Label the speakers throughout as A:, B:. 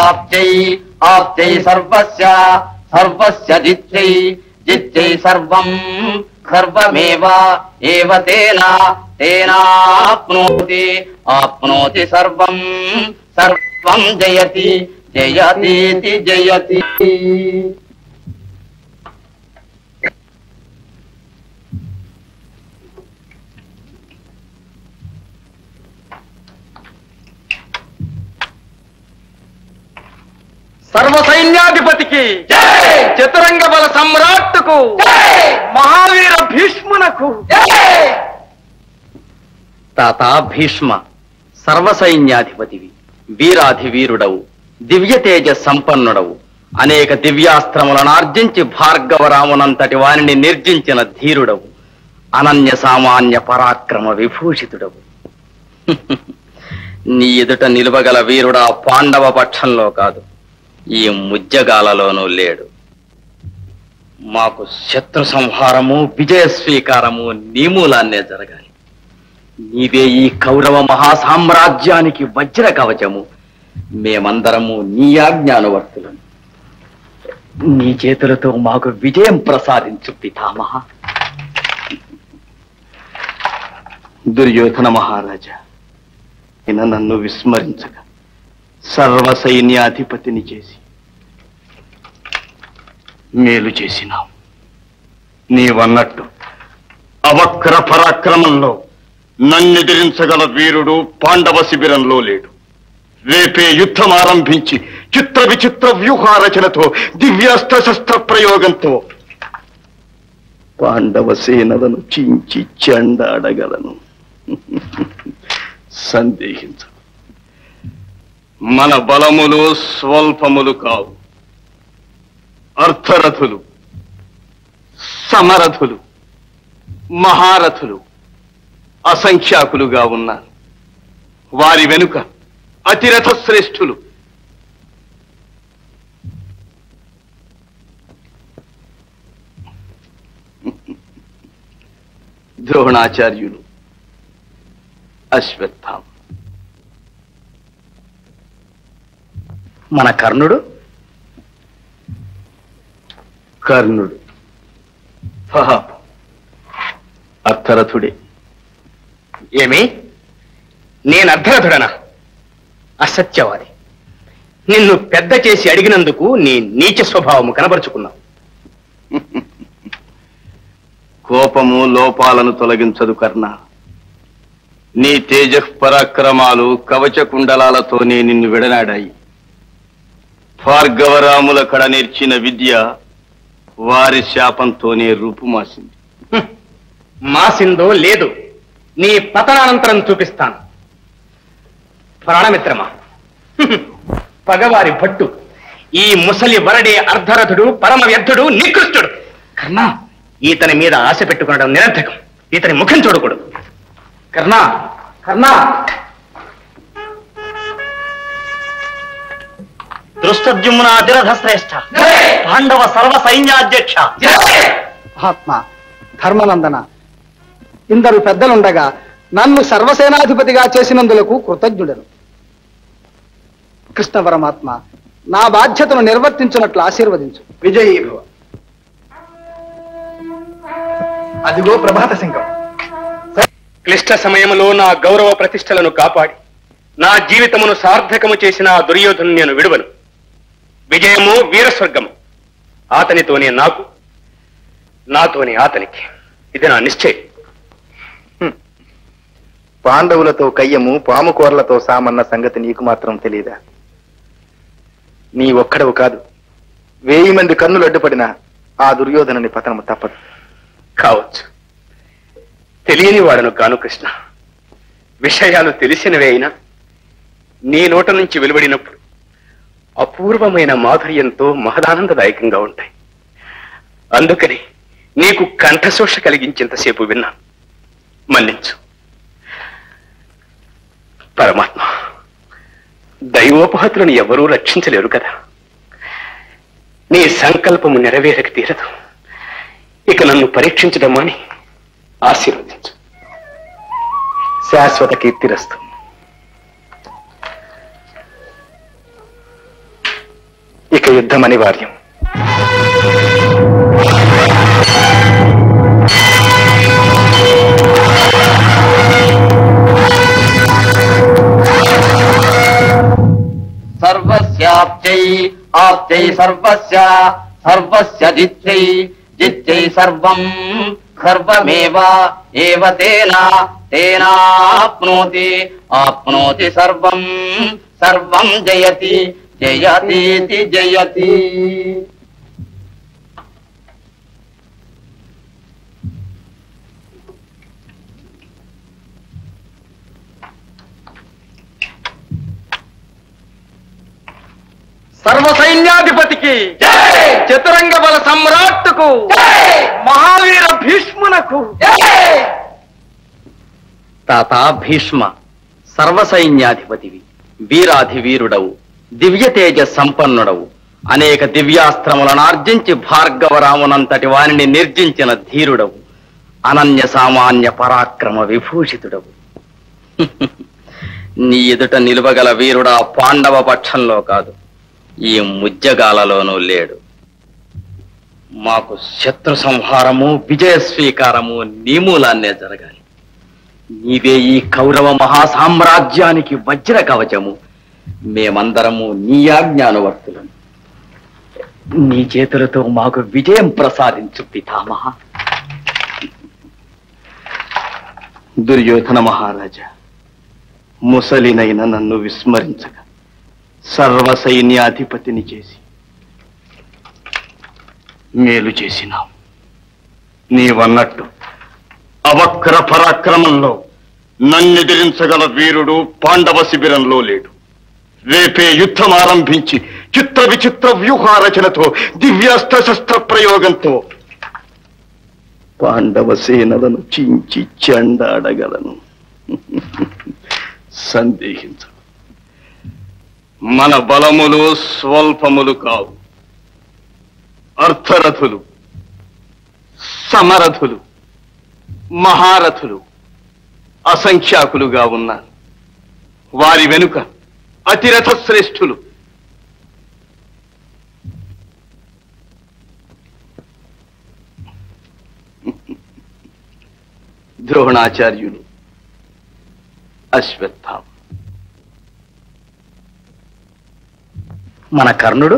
A: ఆప్తై ఆప్తై సర్వస్య సర్వస్య జిత్యై జిత్యై సర్వం సర్వమేవ ఏవ తేన తేనాప్నోతి ఆప్నోతి సర్వం సర్వం జయతి జయతీతి జయతి
B: సర్వ సైన్యాధిపతికి చతురంగ బల సమ్రాట్టుకు మహావీర భీష్మునకు
C: తాత భీష్మ సర్వసైన్యాధిపతివి వీరాధి వీరుడవు దివ్య తేజ సంపన్నుడవు అనేక దివ్యాస్త్రములను ఆర్జించి భార్గవరామునంతటి వారిని నిర్జించిన ధీరుడవు అనన్య సామాన్య పరాక్రమ విభూషితుడవు నీ ఎదుట నిలువగల వీరుడా పాండవ పక్షంలో కాదు ఈ ముజ్జగాలలోనూ లేడు మాకు శత్రు సంహారము విజయ స్వీకారము నీ మూలాన్నే జరగాలి నీవే ఈ కౌరవ మహాసామ్రాజ్యానికి వజ్ర కవచము మేమందరము నీ ఆజ్ఞానువర్తులను నీ చేతులతో మాకు విజయం ప్రసాదించు పితామహ దుర్యోధన మహారాజా ఇన నన్ను విస్మరించగా సర్వ సైన్యాధిపతిని చేసి మేలు చేసినావు నీవన్నట్టు అవక్ర పరాక్రమంలో నన్నెదిరించగల వీరుడు పాండవ శిబిరంలో లేడు రేపే యుద్ధం ఆరంభించి చిత్ర విచిత్ర వ్యూహారచనతో దివ్యాస్త్ర శస్త్ర ప్రయోగంతో పాండవ సేనలను చించి చెండాడగలను సందేహించు మన బలములు స్వల్పములు కావు అర్థరథులు సమరథులు మహారథులు అసంఖ్యాకులుగా ఉన్నారు వారి వెనుక అతిరథ శ్రేష్ఠులు ద్రోణాచార్యులు అశ్వత్థామ మన కర్ణుడు కర్ణుడు పాపం. అర్థరథుడే
D: ఏమి నేను అర్ధరథుడనా అసత్యవాది నిన్ను పెద్ద చేసి అడిగినందుకు నీ నీచ స్వభావము కనబరుచుకున్నావు
C: కోపము లోపాలను తొలగించదు కర్ణ నీ తేజ పరాక్రమాలు కవచ కుండలాలతోనే నిన్ను విడనాడాయి భార్గవరాముల కడ నేర్చిన విద్య వారి శాపంతోనే రూపుమాసింది
D: మాసిందో లేదు నీ పతనానంతరం చూపిస్తాను ప్రాణమిత్రమా హ్మ్. పగవారి భట్టు ఈ ముసలి వరడే అర్ధరథుడు పరమ వ్యర్థుడు నికృష్టుడు కర్ణా ఈతని మీద ఆశ పెట్టుకునడం నిరర్థకం ఇతని ముఖం చూడకూడదు కర్ణా కర్ణా
C: దృష్టద్యుమ్న అతిరథ శ్రేష్ఠ పాండవ సర్వ సైన్యాధ్యక్ష
B: మహాత్మ ధర్మనందన ఇందరు పెద్దలుండగా నన్ను సర్వసేనాధిపతిగా చేసినందులకు కృతజ్ఞుడను కృష్ణ పరమాత్మ నా బాధ్యతను నిర్వర్తించినట్లు ఆశీర్వదించు విజయీ భవ అదిగో ప్రభాత సింగం
D: క్లిష్ట సమయంలో నా గౌరవ ప్రతిష్టలను కాపాడి నా జీవితమును సార్థకము చేసిన ఆ దుర్యోధను నేను విడువను విజయము వీరస్వర్గము అతనితోనే నాకు నాతోనే అతనికి ఇది నా నిశ్చయం
E: పాండవులతో కయ్యము పాముకూరలతో సామన్న సంగతి నీకు మాత్రం తెలియదా నీ ఒక్కడవు కాదు వేయి మంది కన్నులు అడ్డుపడిన ఆ దుర్యోధనుని పతనము తప్పదు
D: కావచ్చు తెలియని వాడను కాను కృష్ణ విషయాలు తెలిసినవే అయినా నీ నోట నుంచి వెలువడినప్పుడు అపూర్వమైన మాధుర్యంతో మహదానందదాయకంగా ఉంటాయి అందుకని నీకు కంఠశోష కలిగించేంతసేపు విన్నాను మన్నించు పరమాత్మ దైవోపహతులను ఎవరూ రక్షించలేరు కదా నీ సంకల్పము నెరవేరక తీరదు ఇక నన్ను పరీక్షించడం అని ఆశీర్వదించు
E: శాశ్వత కీర్తిరస్తు యుద్ధం అనివార్యం
A: సర్వస్యాప్తై ఆప్తై సర్వస్య సర్వస్య జిత్యై జిత్యై సర్వం సర్వమేవ ఏవ తేన తేనాప్నోతి ఆప్నోతి సర్వం సర్వం జయతి జయతీతి జయతి
B: సర్వ సైన్యాధిపతికి చతురంగ బల సమ్రాట్టుకు మహావీర భీష్మునకు
A: తాత భీష్మ సర్వసైన్యాధిపతివి వీరాధి వీరుడవు దివ్య తేజ సంపన్నుడవు అనేక దివ్యాస్త్రములను ఆర్జించి భార్గవరామునంతటి వారిని నిర్జించిన ధీరుడవు అనన్య సామాన్య పరాక్రమ విభూషితుడవు నీ ఎదుట నిలువగల వీరుడా పాండవ పక్షంలో కాదు ఈ ముజ్జగాలలోనూ లేడు మాకు శత్రు సంహారము విజయ స్వీకారము నీ మూలాన్నే జరగాలి నీవే ఈ కౌరవ మహాసామ్రాజ్యానికి వజ్ర కవచము మేమందరము నీ ఆజ్ఞానువర్తులం నీ చేతులతో మాకు విజయం ప్రసాదించు పితామహ
C: దుర్యోధన మహారాజా ముసలినైన నన్ను విస్మరించక సర్వ సైన్యాధిపతిని చేసి మేలు చేసినావు నీవన్నట్టు అవక్ర పరాక్రమంలో నన్నెదిరించగల వీరుడు పాండవ శిబిరంలో లేడు రేపే యుద్ధం ఆరంభించి చిత్ర విచిత్ర వ్యూహారచనతో దివ్యాస్త్ర శస్త్ర ప్రయోగంతో పాండవ సేనలను చించి చెండాడగలను సందేహించ మన బలములు స్వల్పములు కావు అర్థరథులు సమరథులు మహారథులు అసంఖ్యాకులుగా ఉన్నారు వారి వెనుక అతిరథ శ్రేష్ఠులు ద్రోణాచార్యులు అశ్వత్థామ
A: మన కర్ణుడు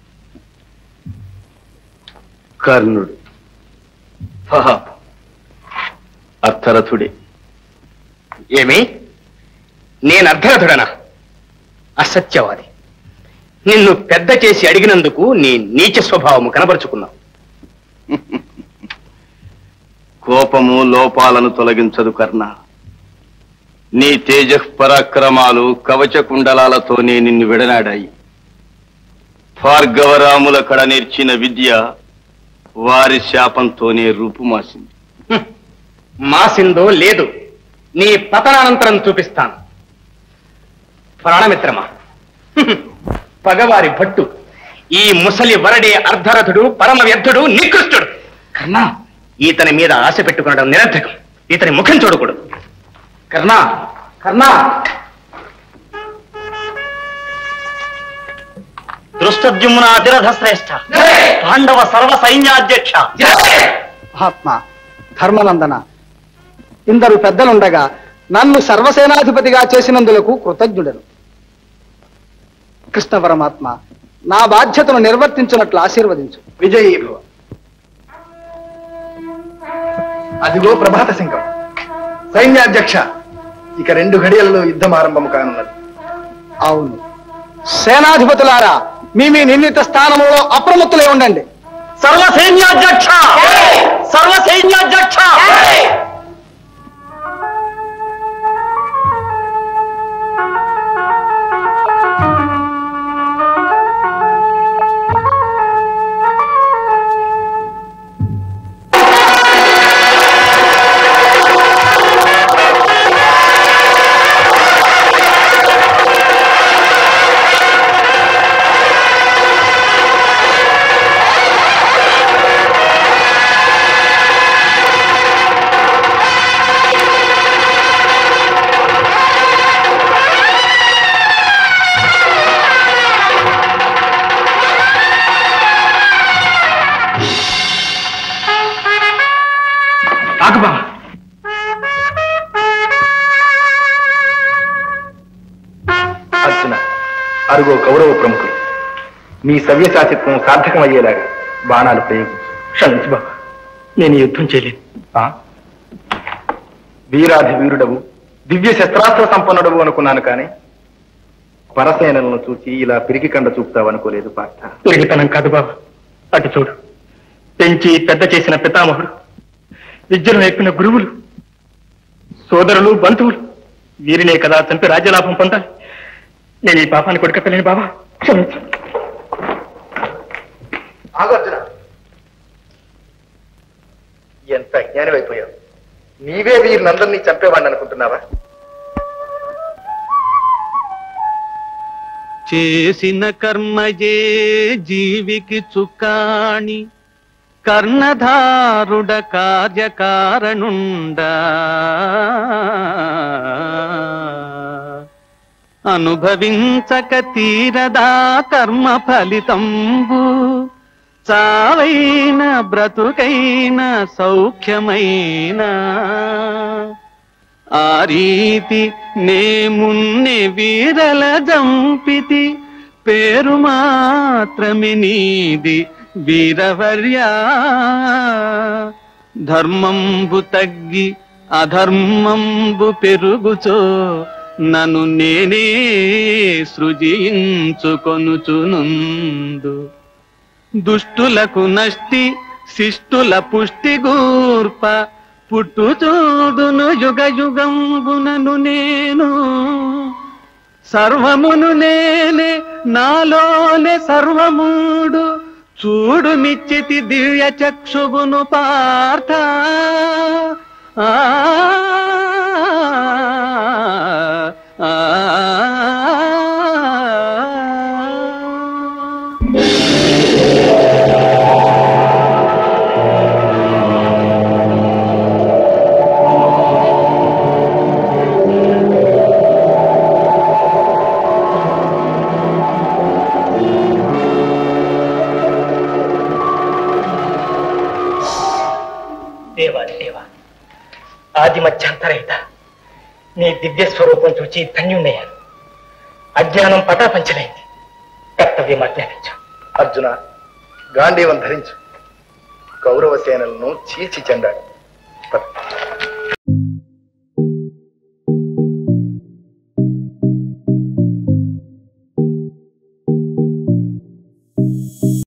C: కర్ణుడు పాపం. అర్థరథుడే
D: ఏమి నేను అర్ధరథుడనా అసత్యవాది నిన్ను పెద్ద చేసి అడిగినందుకు నీ నీచ స్వభావము కనబరుచుకున్నావు
C: కోపము లోపాలను తొలగించదు కర్ణ నీ తేజ పరాక్రమాలు కవచ కుండలాలతోనే నిన్ను విడనాడాయి భార్గవరాముల కడ నేర్చిన విద్య వారి శాపంతోనే రూపుమాసింది
D: హ్మ్. మాసిందో లేదు నీ పతనానంతరం చూపిస్తాను ప్రాణమిత్రమా హ్మ్. పగవారి భట్టు ఈ ముసలి వరడే అర్ధరథుడు పరమ వ్యర్థుడు నికృష్టుడు కర్ణా ఈతని మీద ఆశ పెట్టుకునడం నిరర్థకం ఇతని ముఖం చూడకూడదు
B: కర్ణ కర్ణ
C: దృష్టద్యుమ్న అతిరథ శ్రేష్ఠ పాండవ సర్వ సైన్యాధ్యక్ష
B: మహాత్మ ధర్మనందన ఇందరు పెద్దలుండగా నన్ను సర్వసేనాధిపతిగా చేసినందులకు కృతజ్ఞుడను కృష్ణ పరమాత్మ నా బాధ్యతను నిర్వర్తించినట్లు ఆశీర్వదించు విజయీ భవ
E: అదిగో ప్రభాత సింగం సైన్యాధ్యక్ష ఇక రెండు ఘడియలలో యుద్ధం ఆరంభం కానున్నది
B: అవును సేనాధిపతులారా మీ మీ నిర్ణీత స్థానంలో అప్రమత్తులై ఉండండి
C: సర్వ సైన్యాధ్యక్ష సర్వ సైన్యాధ్యక్ష
A: ఆ
E: ఆగు బావా అర్జున అరుగో కౌరవ ప్రముఖులు నీ సవ్యసాచిత్వం సార్థకమయ్యేలాగా బాణాలు ప్రయోగించు క్షమించు బాబా నేను ఈ యుద్ధం చేయలేను వీరాధి వీరుడవు దివ్య శస్త్రాస్త్ర సంపన్నుడవు అనుకున్నాను కానీ పరసేనలను చూచి ఇలా పిరికి కండ చూపుతావనుకోలేదు పార్థ
F: తిరిగితనం కాదు బాబా అటు చూడు పెంచి పెద్ద చేసిన పితామహుడు విద్యను నేర్పిన గురువులు సోదరులు బంధువులు వీరినే కదా చంపి రాజ్యలాభం పొందాలి నేను ఈ పాపాన్ని కొడుకపోలేను బాబా క్షమించు
E: ఆగర్జున ఎంత అజ్ఞానమైపోయావు నీవే వీరినందరినీ చంపేవాడిని అనుకుంటున్నావా
G: చేసిన కర్మయే జీవికి చుక్కాణి కర్ణధారుడ కార్యకారణుండా అనుభవించక తీరదా కర్మ ఫలితంబు చావైన బ్రతుకైన సౌఖ్యమైన ఆ రీతి నే మున్నె వీరల జంపితి పేరు మాత్రమే నీది వీరవర్యా ధర్మంబు తగ్గి అధర్మంబు పెరుగుచో నన్ను నేనే సృజించుకొనుచునుందు దుష్టులకు నష్టి శిష్టుల పుష్టి గూర్ప పుట్టు చూడును యుగ యుగంబునను నేను సర్వమును నేనే నాలోనే సర్వముడు చూడు మిచ్చితి దివ్య చక్షుగును పార్థ ఆ ఆ, ఆ
F: దేవాది దేవా ఆది మధ్యాంతరహిత నీ దివ్య స్వరూపం చూచి ధన్యున్నయ్యాను అజ్ఞానం పటాపంచలైంది కర్తవ్యం అజ్ఞానించు
E: అర్జున గాంధీవం ధరించు కౌరవ సేనలను చీల్చి చెండాడు పద.